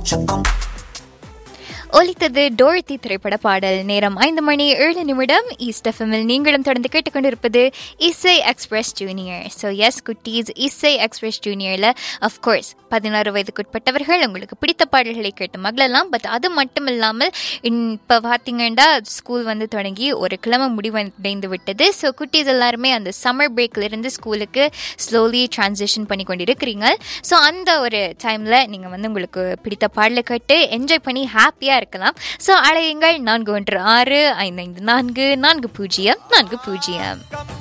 ஒலித்தது டோரித்தி திரைப்பட பாடல் நேரம் ஐந்து மணி ஏழு நிமிடம் ஈஸ்ட் எஃப்எம்மில் நீங்களும் தொடர்ந்து கேட்டுக்கொண்டிருப்பது இசை எக்ஸ்பிரஸ் ஜூனியர் ஸோ எஸ் குட்டீஸ் இசை எக்ஸ்பிரஸ் ஜூனியரில் அஃப்கோர்ஸ் பதினாறு வயதுக்குட்பட்டவர்கள் உங்களுக்கு பிடித்த பாடல்களை கேட்டு மகளெல்லாம் பட் அது மட்டும் இல்லாமல் இப்போ பார்த்தீங்கன்னா ஸ்கூல் வந்து தொடங்கி ஒரு கிழமை முடிவடைந்து விட்டது ஸோ குட்டீஸ் எல்லாருமே அந்த சம்மர் பிரேக்லேருந்து ஸ்கூலுக்கு ஸ்லோலி டிரான்சிஷன் பண்ணி கொண்டிருக்கிறீங்க ஸோ அந்த ஒரு டைமில் நீங்கள் வந்து உங்களுக்கு பிடித்த பாடலை கேட்டு என்ஜாய் பண்ணி ஹாப்பியாக இருக்கலாம் ஸோ அழையுங்கள் நான்கு ஒன்று ஆறு ஐந்து ஐந்து நான்கு நான்கு பூஜ்ஜியம் நான்கு பூஜ்ஜியம்